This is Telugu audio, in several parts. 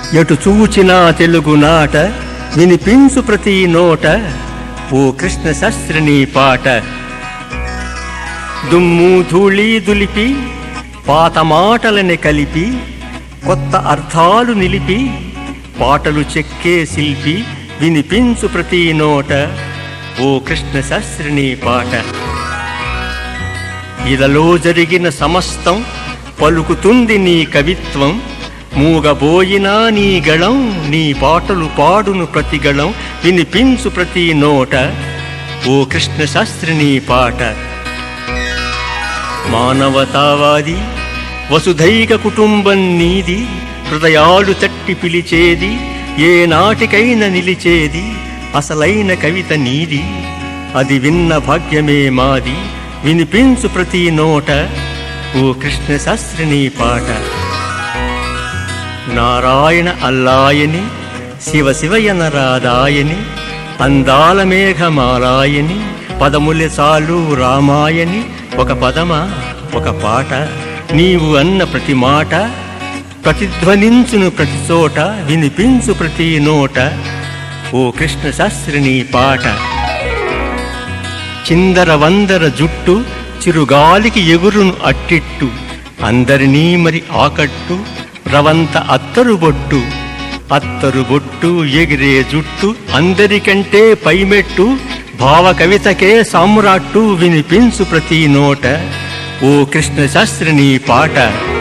ఎటు చూచినా తెలుగు నాట వినిపించు ప్రతి నోట ఓ కృష్ణ శస్త్రిని పాట దుమ్ము ధూళి దులిపి పాత మాటలని కలిపి కొత్త అర్థాలు నిలిపి పాటలు చెక్కే శిల్పి వినిపించు ప్రతి నోట ఓ కృష్ణ శాస్త్రిని పాట ఇలలో జరిగిన సమస్తం పలుకుతుంది నీ కవిత్వం మూగబోయినా నీ గళం నీ పాటలు పాడును ప్రతి గళం వినిపించు ప్రతి నోట ఓ కృష్ణ శాస్త్రిని పాట మానవతావాది వసుధైక కుటుంబం నీది హృదయాలు తట్టి పిలిచేది ఏ నాటికైనా నిలిచేది అసలైన కవిత నీది అది విన్న భాగ్యమే మాది వినిపించు ప్రతి నోట ఓ కృష్ణ శాస్త్రిని పాట నారాయణ అల్లాయని శివ శివయన రాదాయని అందాల మేఘమాలాయని పదములె చాలు రామాయని ఒక పదమా ఒక పాట నీవు అన్న ప్రతి మాట ప్రతిధ్వనించును ప్రతి చోట వినిపించు ప్రతి నోట ఓ కృష్ణ శాస్త్రిని పాట చిందర వందర జుట్టు చిరుగాలికి ఎగురును అట్టిట్టు అందరినీ మరి ఆకట్టు రవంత అత్తరు బొట్టు అత్తరు బొట్టు ఎగిరే జుట్టు అందరికంటే పైమెట్టు భావ కవితకే సామ్రాట్టు వినిపించు ప్రతి నోట ఓ కృష్ణ శాస్త్రిని పాట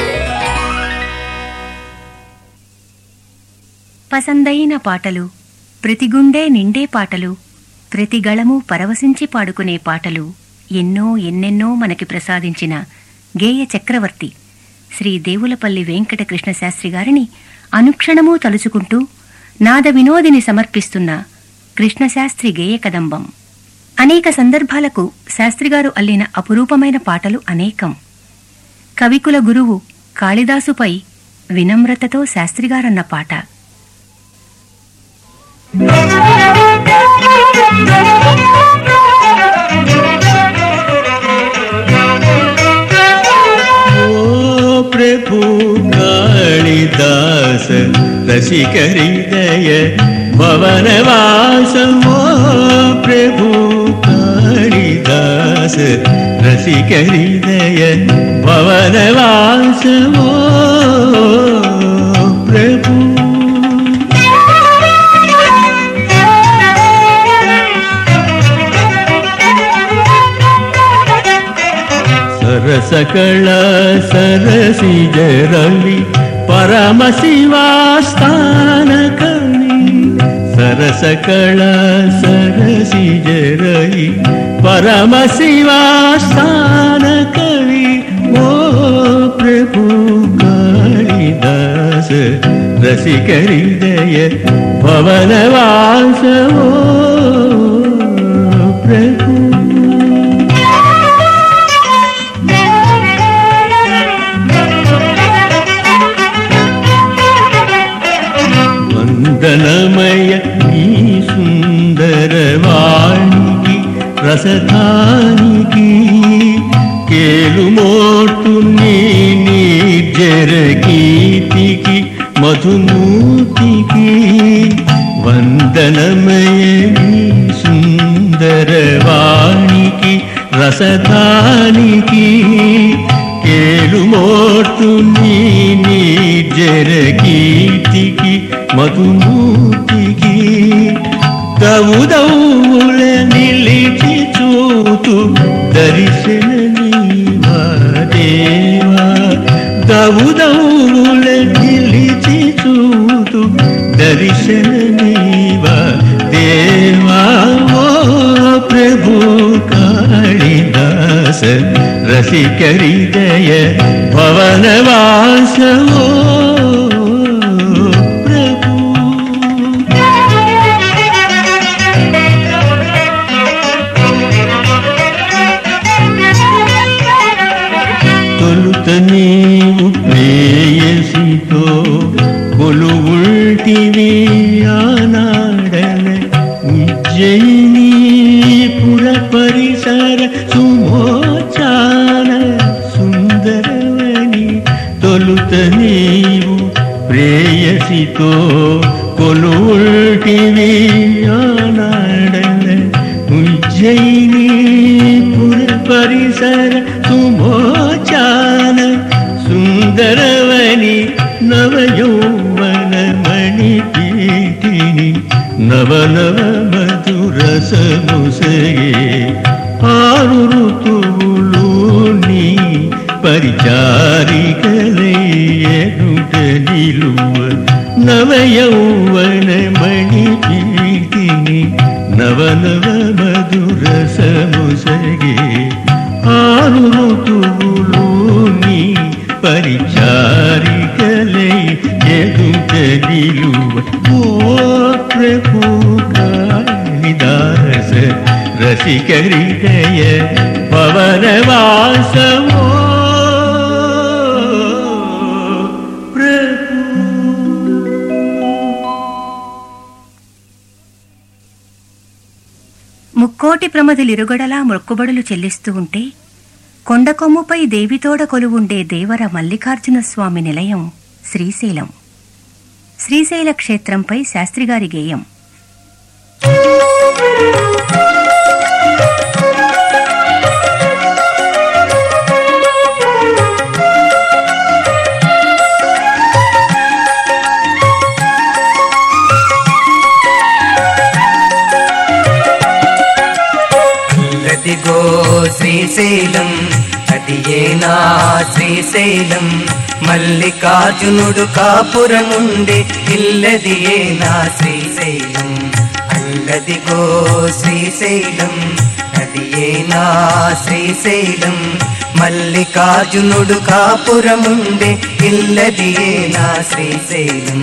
పసందైన పాటలు ప్రతి గుండె నిండే పాటలు ప్రతి గళము పరవశించి పాడుకునే పాటలు ఎన్నో ఎన్నెన్నో మనకి ప్రసాదించిన గేయ చక్రవర్తి శ్రీ దేవులపల్లి వెంకట కృష్ణ శాస్త్రి గారిని అనుక్షణమూ తలుచుకుంటూ నాద వినోదిని సమర్పిస్తున్న కృష్ణశాస్త్రి గేయ కదంబం అనేక సందర్భాలకు శాస్త్రిగారు అల్లిన అపురూపమైన పాటలు అనేకం కవికుల గురువు కాళిదాసుపై వినమ్రతతో శాస్త్రిగారన్న పాట ओ प्रभु कालिदास रसिक हृदय भवनवास ओ प्रभु कालिदास रसिक हृदय भवनवास ओ प्रभु సరసకళ సరసిజ రవి పరమ శివాస్థాన కవి సరసకళ సరసిజ రవి పరమ శివాస్థాన కవి ఓ ప్రభు కాళిదాస రసిక హృదయ భవనవాస ఓ ప్రభు వందనమయ ఈ సుందర వాణికి రసధానికి కేలుమోటు నీ నిర్జర కీర్తికి మధుమూర్తికి వందనమయ ఈ సుందర వాణికి రసధానికి కేలుమోర్తు నీ నిర్జర కీర్తికి మధుమూర్తికి దౌదౌల నిలిచి చూతు దర్శన నీవా దేవా దౌదౌల నిలిచి చూతు దర్శన నీవా దేవా ఓ ప్రభు కాళిదాస రసిక హృదయ భవనవాస ఓ ప్రభు తొలుత నీవు ప్రేయసితో కొలువుల్టివి ఆనాడన ఉజ్జయిని పుర పరిసర సుమోచాన సుందరవని తొలుత నీవు ప్రేయసితో ಆನಾಡಲ ಉಜ್ಜಯಿನಿ ಪುರ ಪರಿಸರ ಸುಮೋಚಾನ ಸುಂದರವನಿ ನವಯೌವನ ಮಣಿ ಪೀಠಿನಿ ನವ ನವ ಮಧುರಸ ಮುಸಗೆ ಆರು ಋತುవులు నీ పరిచారికలై ఎదుట నిలువ నవయౌవన మణి పీటిని నవ నవ మధుర సముసగే ఆరు ఋతువులు నీ పరిచారికలై ఎదుట నిలువ ఓ ప్రభు కాళిదాస రసిక హృదయ పవనవాసమో ముక్కోటి ప్రమదులిరుగడలా మొక్కుబడులు చెల్లిస్తూ ఉంటే కొండకొమ్ముపై దేవితోడ కొలువుండే దేవర మల్లికార్జున స్వామి నిలయం శ్రీశైలం శ్రీశైల క్షేత్రంపై శాస్త్రిగారి గేయం అదిగో శ్రీశైలం అది ఏనా శ్రీశైలం మల్లికార్జునుడు కాపురముండే ఇల్లది ఏనా శ్రీశైలం అల్లదిగో శ్రీశైలం అది ఏనా శ్రీశైలం మల్లికార్జునుడు కాపురముండే ఇల్లది ఏనా శ్రీశైలం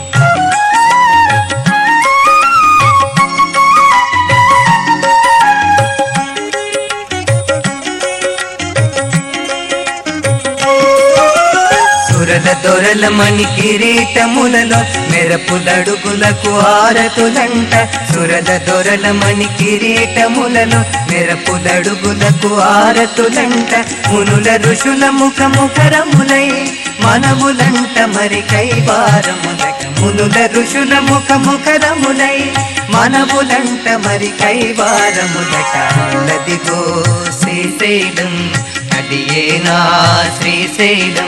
సురల దొరల మణి కిరీటములలో మెరపులడుగులకు ఆరతులంట సురల దొరల మణి కిరీటములలో మెరపులడుగులకు ఆరతులంట మునుల ఋషుల ముఖ ముఖరములై మనములంట మరి కైవారములక మునుల ఋషుల ముఖ ముఖరములై మనములంట మరి కైవారములక నదిగో శ్రీశైలం అది ఏనా శ్రీశైలం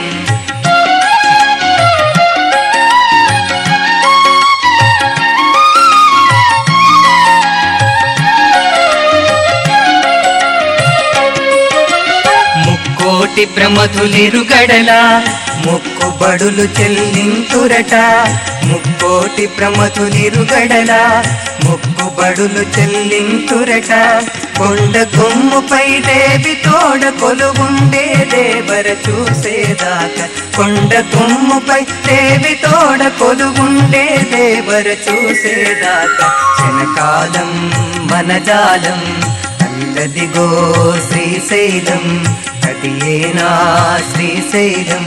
ముక్కోటి ప్రమధులిరుగడల ముక్కుబడులు చెల్లింతురట ముక్కోటి ప్రమధులిరుగడల ముక్కుబడులు చెల్లింతురట కొండ కొమ్ముపై దేవి తోడ కొలువుండే దేవర చూసేదాకా కొండ కొమ్ముపై దేవి తోడ కొలువుండే దేవర చూసేదాకా క్షణకాలం మనజాలం అల్లదిగో శ్రీశైలం అది ఏనా శ్రీశైలం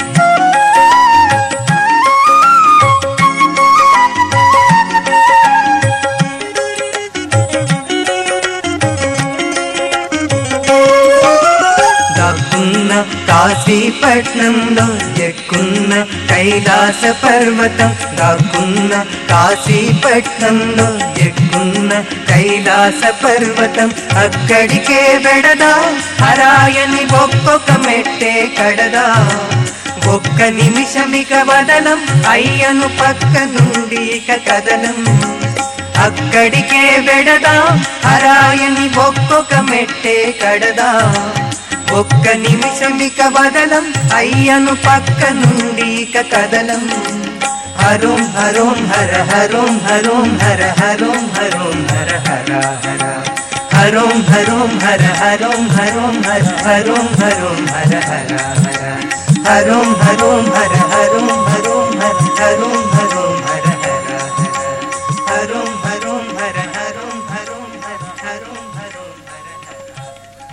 దాక్కున్న కాశీపట్నంలో ఎక్కున్న కైలాస పర్వతం దాక్కున్న కాశీపట్నంలో ఎక్కున్న కైలాస పర్వతం అక్కడికే వెడదా హరాయని ఒక్కొక్క మెట్టే కడదా ఒక్క నిమిషమిక వదలం అయ్యను పక్క నుండి ఇక కదలం అక్కడికే వెడదా హరాయని ఒక్కొక్క మెట్టే కడదా ఒక్క నిమిషమిక బదలం అయ్యను పక్క నుండి ఇక కదలం హరోం హరోం హర హరోం హరోం హర హరోం హరోం హర హర హర హరోం హరోం హర హరోం హరోం హర హరోం హరోం హర హర హర హరోం హరోం హర హరోం హరోం హర హరోం హరోం హర హర హర హరోం హరోం హర హరోం హరోం హర హరోం హరోం హర హర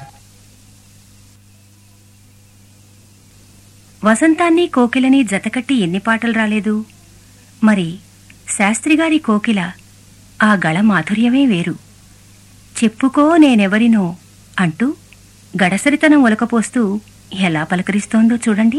వసంతాన్ని కోకిలని జతకట్టి ఎన్ని పాటలు రాలేదు మరి శాస్త్రిగారి కోకిల ఆ గళ మాధుర్యమే వేరు చెప్పుకో నేనెవరినో అంటూ గడసరితనం ఒలకపోస్తూ ఎలా పలకరిస్తోందో చూడండి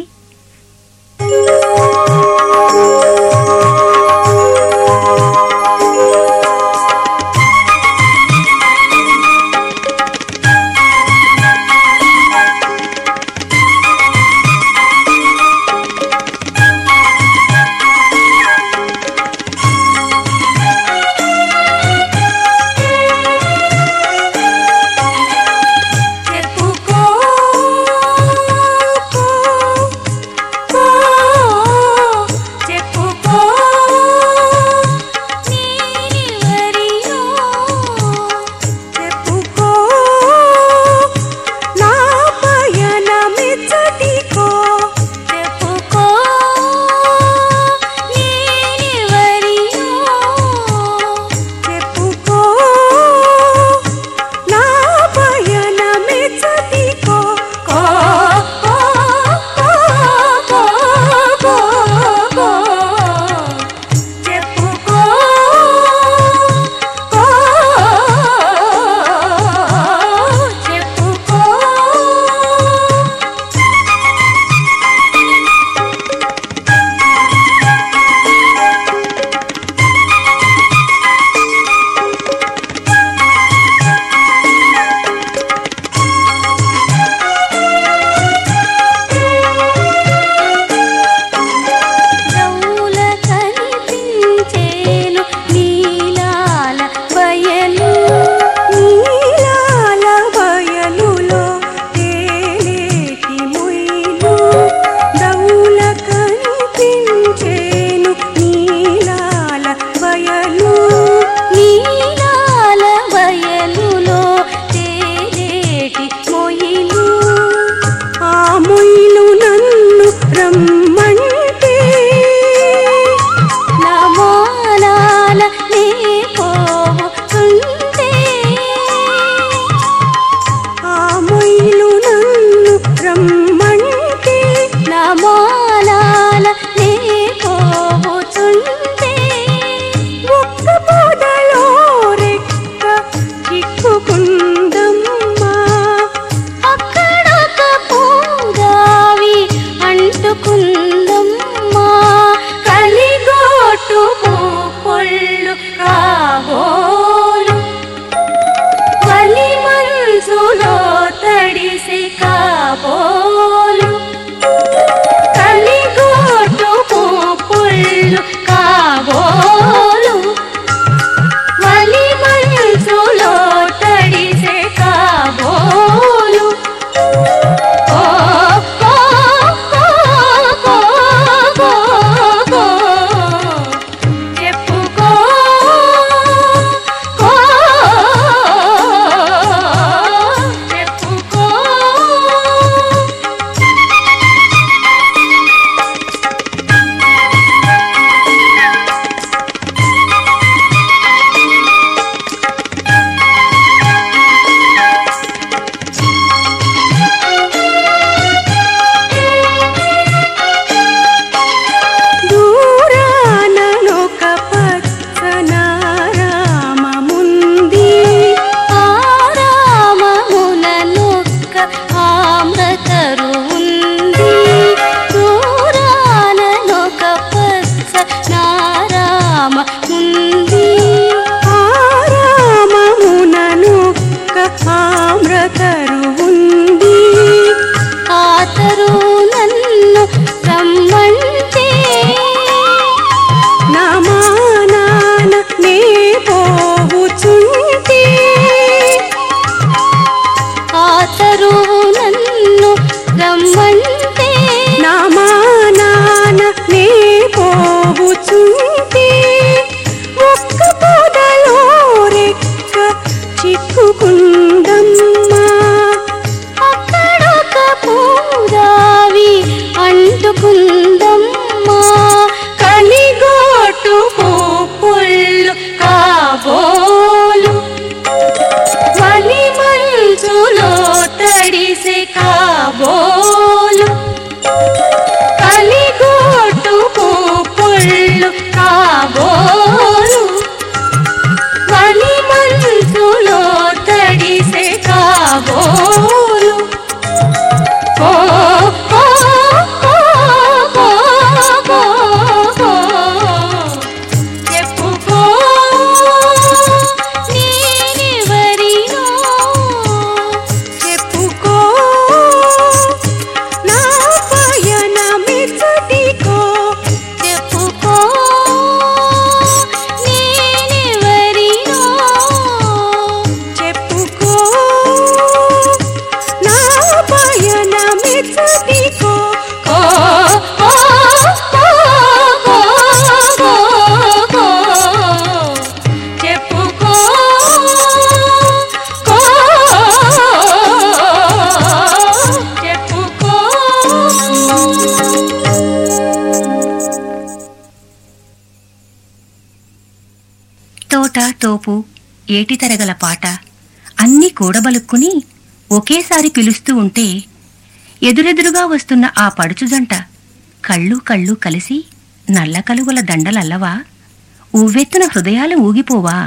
ఆమ్రతరువుంది ఆతరు నన్ను రమ్మంటే నా మానాన నే పోవుచుంటే ఆతరు నన్ను రమ్మంటే నా మానాన నే పోవుచుంటే ఒక్క పొదలో రెక్క చిక్కుకుందమ్మా అక్కడొక పూరావి అంటుకుందమ్మా కలిగోటు పుల్లు కాబోలు వలి మంచులో తడిసే కాబోలు కలిగోటు పుల్లు కాబోలు వలి మంచులో తడిసే కాబోలు ఓ ఓ ఓ ఓ ఓ ఓ చెప్పుకో నేనెవరినో చెప్పుకో నా పయనమిచ్చటికో చెప్పుకో నేనెవరినో చెప్పుకో నా పయనమిచ్చటికో ఓ ఓ ఓ ఓ ఓ చెప్పుకో కో చెప్పుకో తోట తోపు ఏటి తరగల పాట అన్నీ కూడబలుక్కుని ఒకేసారి పిలుస్తూ ఉంటే ఎదురెదురుగా వస్తున్న ఆ పడుచు జంట కళ్ళు కళ్ళు కలిసి నల్ల కలుగుల దండలల్లవా ఉవ్వెత్తున హృదయాలు ఊగిపోవా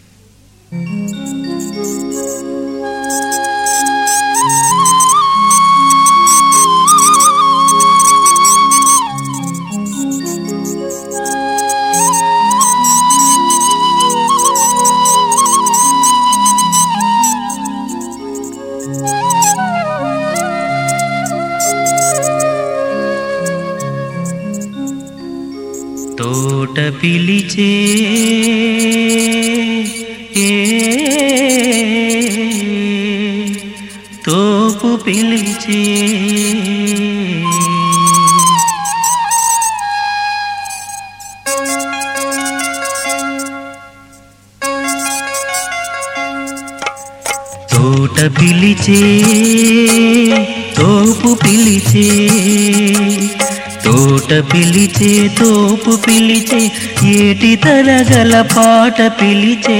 తోట పిలిచే ఏ, తోపు పిలిచే తోట పిలిచే తోపు పిలిచే తోట పిలిచే తోపు పిలిచే ఏటి తరగల పాట పిలిచే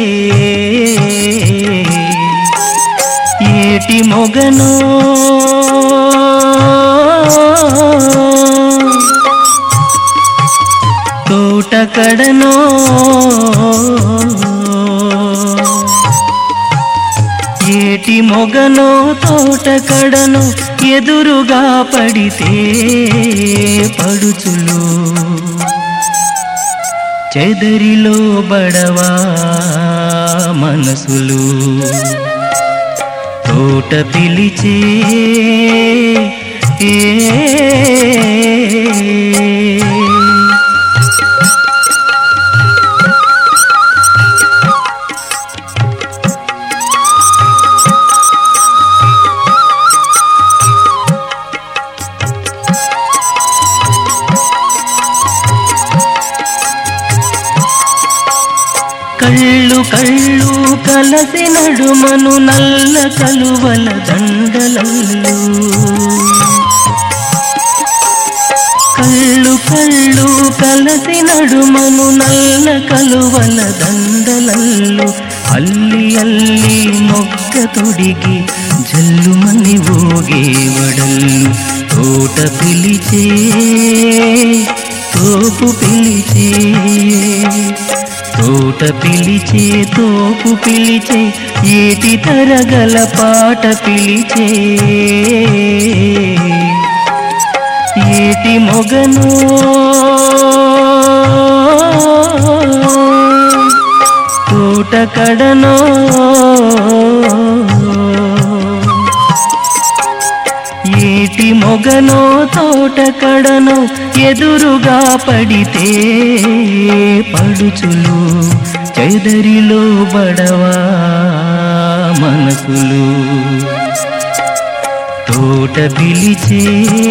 ఏటి మొగనో తోట కడనో ఏటి మొగనో తోట కడను ఎదురుగా పడితే పడుచులు చెదరిలో బడవా మనసులు తోట పిలిచే ఏ కళ్ళు కళ్ళు కలసి నడుమను నల్ల కలువల దండలల్లు కళ్ళు కళ్ళు కలసి నడుమను నల్ల కలువల దండలల్లు అల్లి అల్లి మొక్క తొడిగి జల్లుమని ఊగే వడల్లు తోట పిలిచే తోపు పిలిచే తోట పిలిచే తోపు పిలిచే ఏటి తరగల పాట పిలిచే ఏటి మొగను తోట కడనో మొగనో తోట కడనో ఎదురుగా పడితే పడుచులు చెదరిలో బడవా మనసులు తోట పిలిచే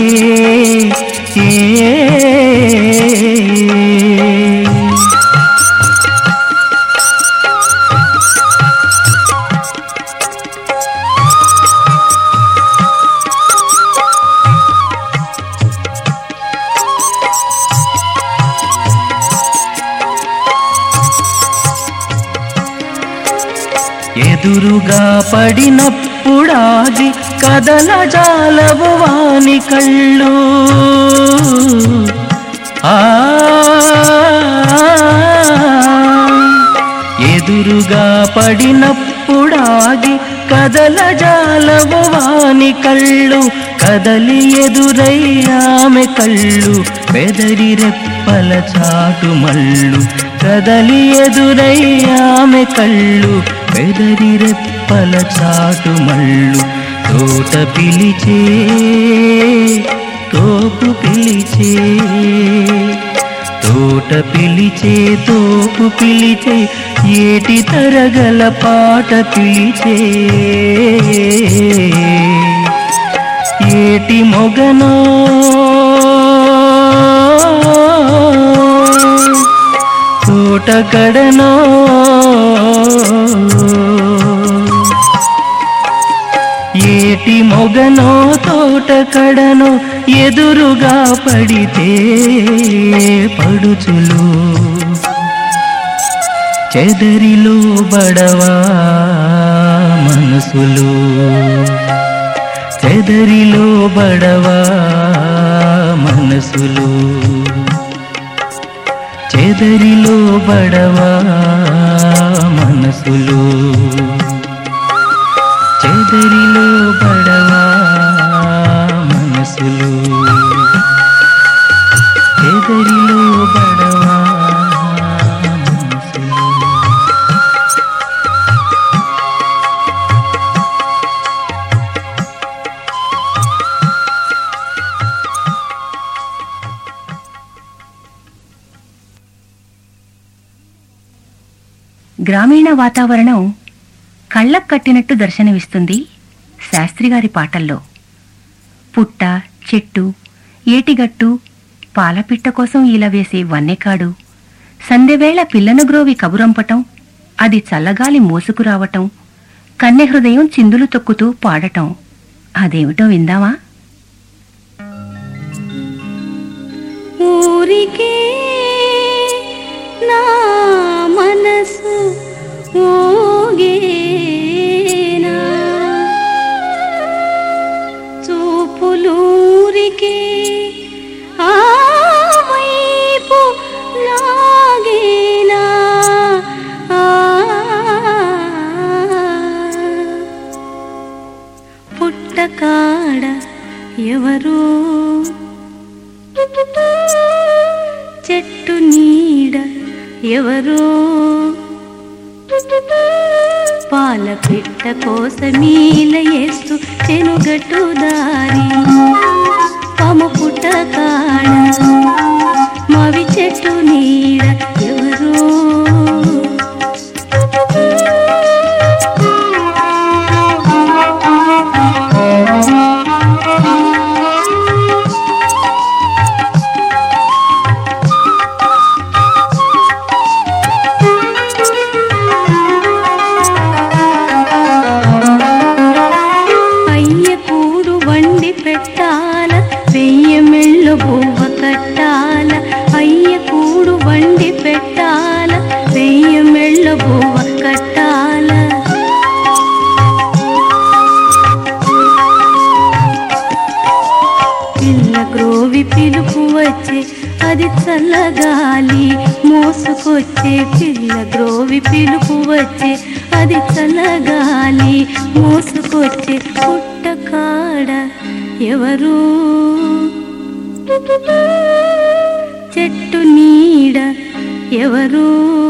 ఏ ఎదురుగా పడినప్పుడాగి కదల జాలవు వాని కళ్ళు ఆ ఎదురుగా పడినప్పుడాగి కదల జాలవు వాని కళ్ళు కదలి ఎదురై ఆమె కళ్ళు బెదరి రెప్పల చాటు మళ్ళు కదలి ఎదురై ఆమె కళ్ళు బెదరి రెప్పల చాటు మళ్ళు తోట పిలిచే తోపు పిలిచే తోట పిలిచే తోపు పిలిచే ఏటి తరగల పాట పిలిచే ఏటి మొగనో తోట కడనో ఏటి మొగనో తోట కడనో ఎదురుగా పడితే పడుచులు చెదరిలో బడవా మనసులు చెదరిలో బడవా మనసులు చెదరిలో బడవా మనసులు చెదరిలో బడవా మనసులు చెదరిలో బడవా మనసులు గ్రామీణ వాతావరణం కళ్ళకు కట్టినట్టు దర్శనమిస్తుంది శాస్త్రిగారి పాటల్లో పుట్ట చెట్టు ఏటిగట్టు పాలపిట్ట కోసం ఇలా వేసే వన్నెకాడు సందెవేళ పిల్లను గ్రోవి కబురంపటం అది చల్లగాలి మోసుకురావటం కన్నె హృదయం చిందులు తొక్కుతూ పాడటం అదేమిటో విందామా ఊరికే నా మనసు ఊగేనా చూపులూరికే ఆ వైపు లాగేనా ఆ పుట్టకాడ ఎవరో చెట్టు నీడ ఎవరో పాల పిట్ట కోసమీల వేస్తూ చెనుగట్టు దారి పాము పుట్ట కాడ మవి చెట్టు నీడ ఎవరో అయ్య కూడు వండి పెట్టాల వెయ్యి మెళ్ళు బువ్వ కట్టాల అయ్య కూడు వండి పెట్టాల వెయ్యి మెళ్ళు బువ్వ కట్టాల పిల్ల గ్రోవి పిలుపు వచ్చే అది చల్లగాలి మోసుకొచ్చే పిల్ల గ్రోవి పిలుపు వచ్చే అది చల్లగాలి మోసుకొచ్చే పుట్ట కాడ ఎవరు చెట్టు నీడ ఎవరు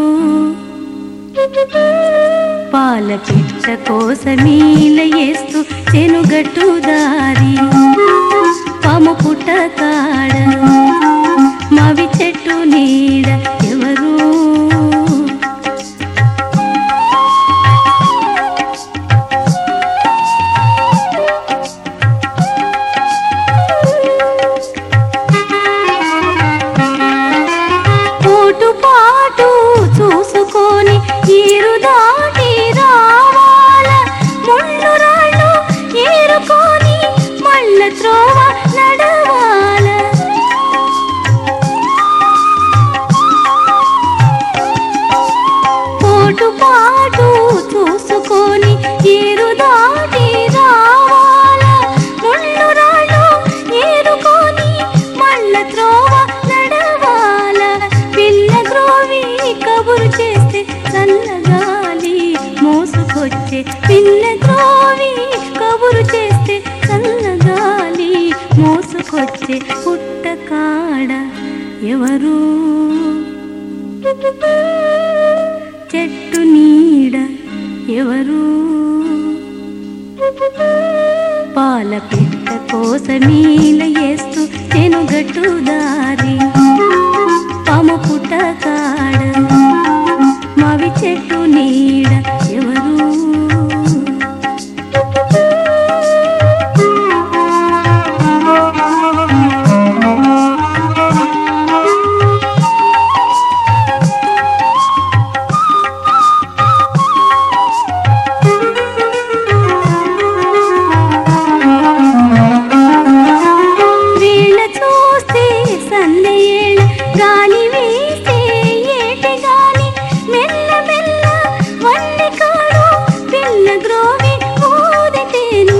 పాల పిట్ట కోసమీల వేస్తూ చెనుగట్టు దారి పాము పుట్ట కాడ మవి చెట్టు నీడ ఎవరు పోటు పాటు చూసుకొని ఈరు దాటి రావాల ముళ్ళు రాళ్ళు ఏరుకొని మళ్ళ త్రోవ నడవాల పోటు పాటు చూసుకొని ఏరు దాటి రావాల ముళ్ళు రాళ్ళు ఏరుకొని మళ్ళ త్రోవ నడవాల పిల్ల గ్రోవి కబురు చేస్తే చల్లగాలి మోసుకొచ్చే పిల్ల గ్రోవి కబురు చేస్తే చల్లగాలి మోసుకొచ్చే పుట్ట కాడ ఎవరు చెట్టు నీడ ఎవరు పాల పిట్ట కోసమీల వేస్తూ తెనుగట్టు దారి పాము పుట్ట కాడ మావి చెట్టు నీడ ఎవరు వీళ్ళ చూస్తే సందేళ గాలి వీస్తే ఏటి గాలి మెల్ల మెల్ల వన్నె కాడు పిల్ల గ్రోవి ఊదితేను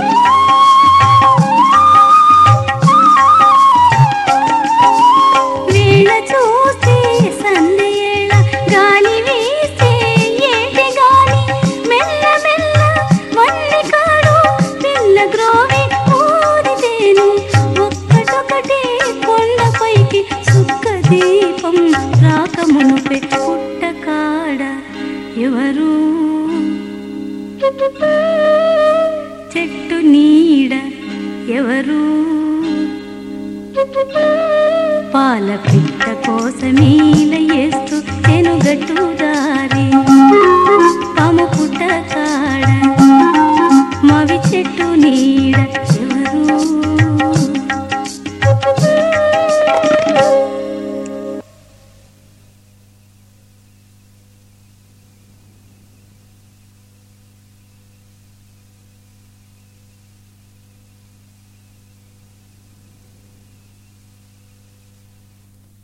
వీళ్ళ చూస్తే సందేళ గాలి వీస్తే ఏటి గాలి మెల్ల మెల్ల వన్నె కాడు పిల్ల గ్రోవి ఊదితేను ఒక్కటొకటి కొండపైకి సుక్క దీపం రాకమునుపే పుట్ట కాడ ఎవరు చెట్టు నీడ ఎవరు పాల పిట్ట కోసమీల వేస్తూ తెనుగట్టు దారి పాము పుట్ట కాడ